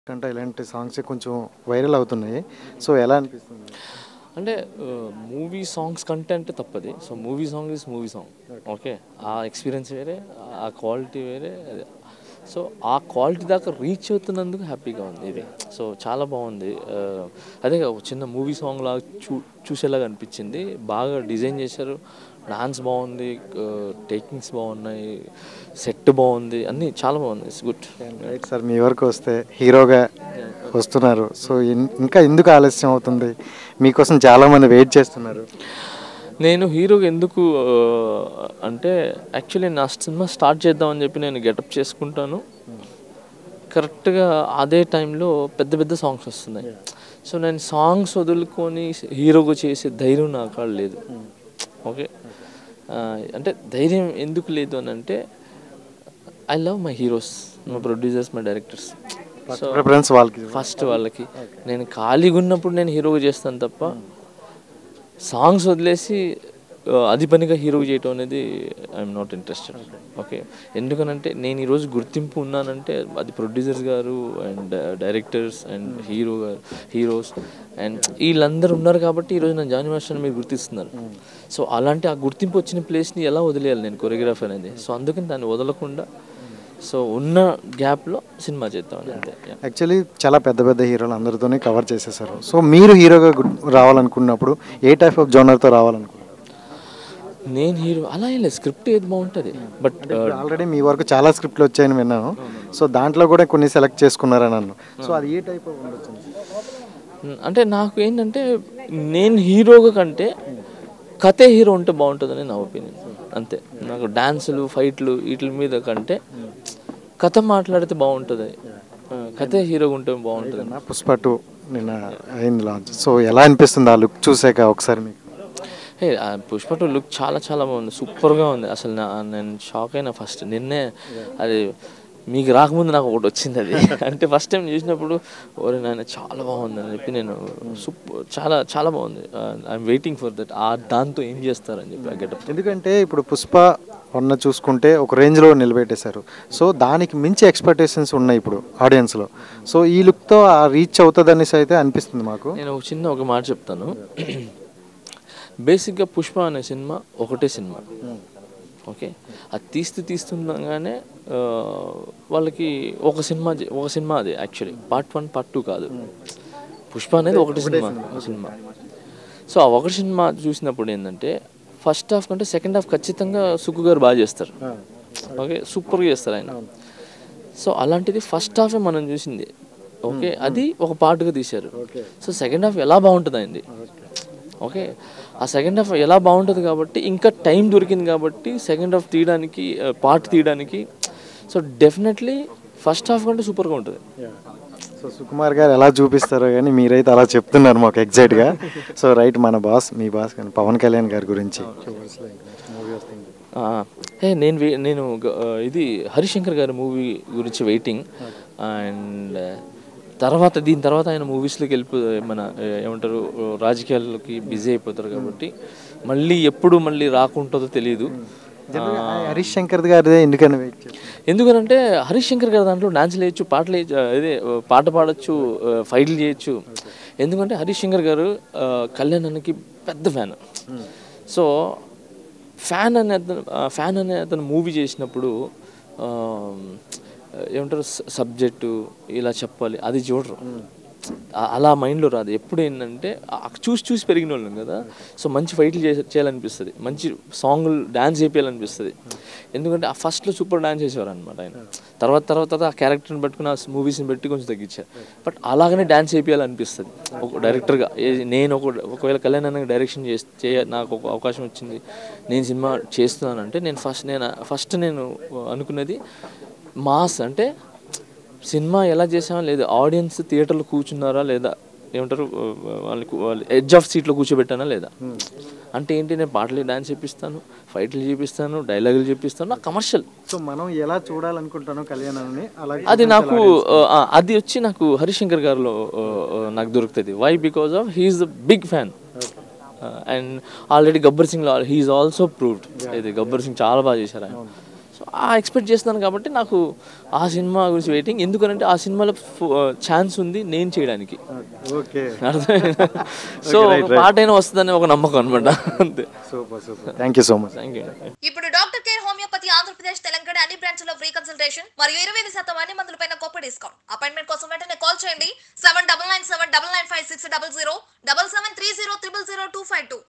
కంటే ఇలాంటి సాంగ్స్ కొంచెం వైరల్ అవుతున్నాయి సో ఎలా అనిపిస్తుంది అంటే మూవీ సాంగ్స్ కంటే అంటే తప్పది so movie song is movie song okay ఆ ఎక్స్పీరియన్స్ వేరే ఆ క్వాలిటీ వేరే అదే సో ఆ క్వాలిటీ దాకా రీచ్ అవుతున్నందుకు హ్యాపీగా ఉంది ఇది సో చాలా బాగుంది ఆ, అదే ఒక చిన్న మూవీ సాంగ్ లాగా చూ చూసేలాగా అనిపించింది బాగా డిజైన్ చేశారు డాన్స్ బాగుంది టేకింగ్స్ బాగున్నాయి సెట్ బాగుంది అన్నీ చాలా బాగుంది ఇట్స్ గుడ్ రైట్ సార్ మీ వరకు వస్తే హీరోగా వస్తున్నారు సో ఇన్- ఇంకా ఎందుకు ఆలస్యం అవుతుంది మీకోసం చాలామంది వెయిట్ చేస్తున్నారు నేను హీరోగా ఎందుకు ఆ, అంటే యాక్చువల్లీ నా సినిమా స్టార్ట్ చేద్దామని చెప్పి నేను గెటప్ చేసుకుంటాను కరెక్ట్గా అదే టైంలో పెద్ద పెద్ద సాంగ్స్ వస్తున్నాయి సో నేను సాంగ్స్ వదులుకొని హీరోగా చేసే ధైర్యం నా కాడ లేదు ఓకే ఆ, అంటే ధైర్యం ఎందుకు లేదు అని అంటే I love my heroes my producers my directors so preference వాళ్ళకి ఫస్ట్ వాళ్ళకి నేను ఖాళీగా ఉన్నప్పుడు నేను హీరోగా చేస్తాను తప్ప సాంగ్స్ వదిలేసి ఆ, అది పనిగా హీరోగా చేయటం అనేది ఐఎమ్ నాట్ ఇంట్రెస్టెడ్ ఓకే ఎందుకనంటే నేను ఈరోజు గుర్తింపు ఉన్నానంటే అది ప్రొడ్యూసర్స్ గారు అండ్ డైరెక్టర్స్ అండ్ హీరో గారు హీరోస్ అండ్ వీళ్ళందరూ ఉన్నారు కాబట్టి ఈరోజు నేను జానీ మాస్టర్ని మీరు గుర్తిస్తున్నారు సో అలాంటి ఆ గుర్తింపు వచ్చిన ప్లేస్ని ఎలా వదిలేయాలి నేను కొరియోగ్రాఫర్ అనేది సో అందుకని దాన్ని వదలకుండా సో ఉన్న గ్యాప్లో సినిమా చేద్దామని అంతే Yeah. యాక్చువల్లీ చాలా పెద్ద పెద్ద హీరోలు అందరితోనే కవర్ చేసేసారు సో మీరు హీరోగా గు- రావాలనుకున్నప్పుడు ఏ టైప్ ఆఫ్ జోనర్తో రావాలనుకున్నారు నేను హీరో అలా ఏం లేదు స్క్రిప్ట్ ఏది బాగుంటుంది బట్ ఆల్రెడీ మీ వరకు చాలా స్క్రిప్ట్లు వచ్చాయని విన్నాను సో దాంట్లో కూడా కొన్ని సెలెక్ట్ చేసుకున్నారని అన్నాను సో అది ఏ టైప్ ఆఫ్ ఉండొచ్చు అంటే నాకు ఏంటంటే నేను హీరోగా కంటే కథే హీరో ఉంటే బాగుంటుందని నా ఒపీనియన్ అంతే నాకు డాన్సులు ఫైట్లు వీటి మీద కంటే కథ మాట్లాడితే బాగుంటుంది ఆ, కథే హీరోగా ఉంటే బాగుంటుంది నా పుష్ప టూ నిన్న అయింది లాంచ్ సో ఎలా అనిపిస్తుంది ఆ లుక్ చూసాక ఒకసారి మీకు హే ఆ పుష్ప టూ లుక్ చాలా చాలా బాగుంది సూపర్గా ఉంది అసలు నా నేను షాక్ అయినా ఫస్ట్ నిన్నే అది మీకు రాకముందు నాకు ఒకటి వచ్చింది అది అంటే ఫస్ట్ టైం చూసినప్పుడు ఓరే నాయన చాలా బాగుంది అని చెప్పి నేను సూపర్ చాలా చాలా బాగుంది ఐఎమ్ వెయిటింగ్ ఫర్ దట్ ఆ దాంతో ఏం చేస్తారని చెప్పి ఆ గెటప్ ఎందుకంటే ఇప్పుడు పుష్ప వన్న చూసుకుంటే ఒక రేంజ్లో నిలబెట్టేశారు సో దానికి మించి ఎక్స్పెక్టేషన్స్ ఉన్నాయి ఇప్పుడు ఆడియన్స్లో సో ఈ లుక్తో ఆ రీచ్ అవుతుంది అనేసి అయితే అనిపిస్తుంది మాకు నేను ఒక చిన్న ఒక మాట చెప్తాను బేసిక్గా పుష్ప అనే సినిమా ఒకటే సినిమా ఓకే అది తీస్తూ తీస్తుండగానే ఆ, వాళ్ళకి ఒక సినిమా చే- ఒక సినిమా అది actually part one part two కాదు పుష్ప అనేది ఒకటి సినిమా ఒక సినిమా సో ఆ ఒకటి సినిమా చూసినప్పుడు ఏంటంటే ఫస్ట్ హాఫ్ కంటే సెకండ్ హాఫ్ ఖచ్చితంగా సుక్కు గారు బాగా చేస్తారు ఓకే సూపర్గా చేస్తారు ఆయన సో అలాంటిది ఫస్ట్ హాఫే మనం చూసింది ఓకే అది ఒక పార్ట్గా తీశారు సో సెకండ్ హాఫ్ ఎలా బాగుంటుంది అయింది ఓకే ఆ సెకండ్ హాఫ్ ఎలా బాగుంటుంది కాబట్టి ఇంకా టైం దొరికింది కాబట్టి సెకండ్ హాఫ్ తీయడానికి పార్ట్ తీయడానికి సో డెఫినెట్లీ ఫస్ట్ హాఫ్ కంటే సూపర్గా ఉంటుంది సో సుకుమార్ గారు ఎలా చూపిస్తారో కానీ మీరైతే అలా చెప్తున్నారు మాకు ఎగ్జాక్ట్గా సో రైట్ మన బాస్ మీ బాస్ కానీ పవన్ కళ్యాణ్ గారి గురించి ఆ, హే నేను వే- నేను గ- ఆ, ఇది హరిశంకర్ గారి మూవీ గురించి వెయిటింగ్ అండ్ తర్వాత దీని తర్వాత ఆయన మూవీస్లోకి వెళ్ళిపో మన ఏ, ఏమంటారు రాజకీయాలకి బిజీ అయిపోతారు కాబట్టి మళ్ళీ ఎప్పుడు మళ్ళీ రాకుంటుందో తెలియదు హరీష్ శంకర్ గారిదే ఎందుకని వెయిట్ చేస్తారు ఎందుకనంటే హరీష్ శంకర్ గారి దాంట్లో డాన్స్లు వేయచ్చు పాటలు వేయచ్చు అదే పాట పాడచ్చు ఫైట్లు చేయొచ్చు ఎందుకంటే హరీష్ శంకర్ గారు ఆ, కళ్యాణ్ అన్నకి పెద్ద ఫ్యాన్ సో ఫ్యాన్ అనే అతను ఫ్యాన్ అనే అతను మూవీ చేసినప్పుడు ఆ, ఏమంటారు సబ్జెక్టు ఇలా చెప్పాలి అది చూడరు ఆ- అలా మైండ్లో రాదు ఎప్పుడు ఏంటంటే ఆ చూసి చూసి పెరిగిన వాళ్ళం కదా సో మంచి ఫైట్లు చేసే చేయాలనిపిస్తుంది మంచి సాంగ్లు డ్యాన్స్ చేయాలనిపిస్తుంది ఎందుకంటే ఆ ఫస్ట్లో సూపర్ డ్యాన్స్ చేసేవారు అనమాట ఆయన తర్వాత తర్వాత తర్వాత ఆ క్యారెక్టర్ని పట్టుకుని ఆ మూవీస్ని పెట్టి కొంచెం తగ్గించారు బట్ అలాగనే డ్యాన్స్ చేయాలనిపిస్తుంది ఒక డైరెక్టర్గా ఏ- నేను ఒక ఒకవేళ కళ్యాణ్ అన్నకి డైరెక్షన్ చేసి చేయ నాకు ఒక అవకాశం వచ్చింది నేను సినిమా చేస్తున్నానంటే నేను ఫస్ట్ నేను ఫస్ట్ నేను అనుకున్నది మాస్ అంటే సినిమా ఎలా చేసామా లేదా ఆడియన్స్ థియేటర్లో కూర్చున్నారా లేదా ఏమంటారు వాళ్ళకి వాళ్ళు ఎడ్జ్ ఆఫ్ సీట్లో కూర్చోబెట్టానా లేదా అంటే ఏంటి నేను పాటలు డాన్స్ చేపిస్తాను ఫైట్లు చేపిస్తాను డైలాగులు చేపిస్తాను నాకు కమర్షియల్ సో మనం ఎలా చూడాలనుకుంటానో కళ్యాణాన్ని అలాగే అది నాకు ఆ, అది వచ్చి నాకు హరిశంకర్ గారిలో ఆ, ఆ, నాకు దొరుకుతుంది why because of he's the big fan and already Gabbar Singh he's also proved ఇది గబ్బర్ సింగ్ చాలా బాగా చేశారు ఆయన సో ఆ ఎక్స్పెక్ట్ చేస్తున్నాను కాబట్టి నాకు ఆ సినిమా గురించి వెయిటింగ్ ఎందుకంటే ఆ సినిమాలో ఛాన్స్ ఉంది నేను చేయడానికి ఓకే అర్థమైందా సో right, ఒక పాట అయినా వస్తుందని ఒక నమ్మకం అనమాట అంతే super super thank you so much thank you ఇప్పుడు doctor care homeopathy Andhra Pradesh Telangana అన్ని బ్రాంచ్లో ఫ్రీ కన్సల్టేషన్ మరియు ఇరవై ఐదు శాతం అన్ని మందులపైన గొప్ప డిస్కౌంట్ అపాయింట్మెంట్ కోసం వెంటనే కాల్ చేయండి seven double nine seven double nine five six double zero double seven three zero triple zero two five two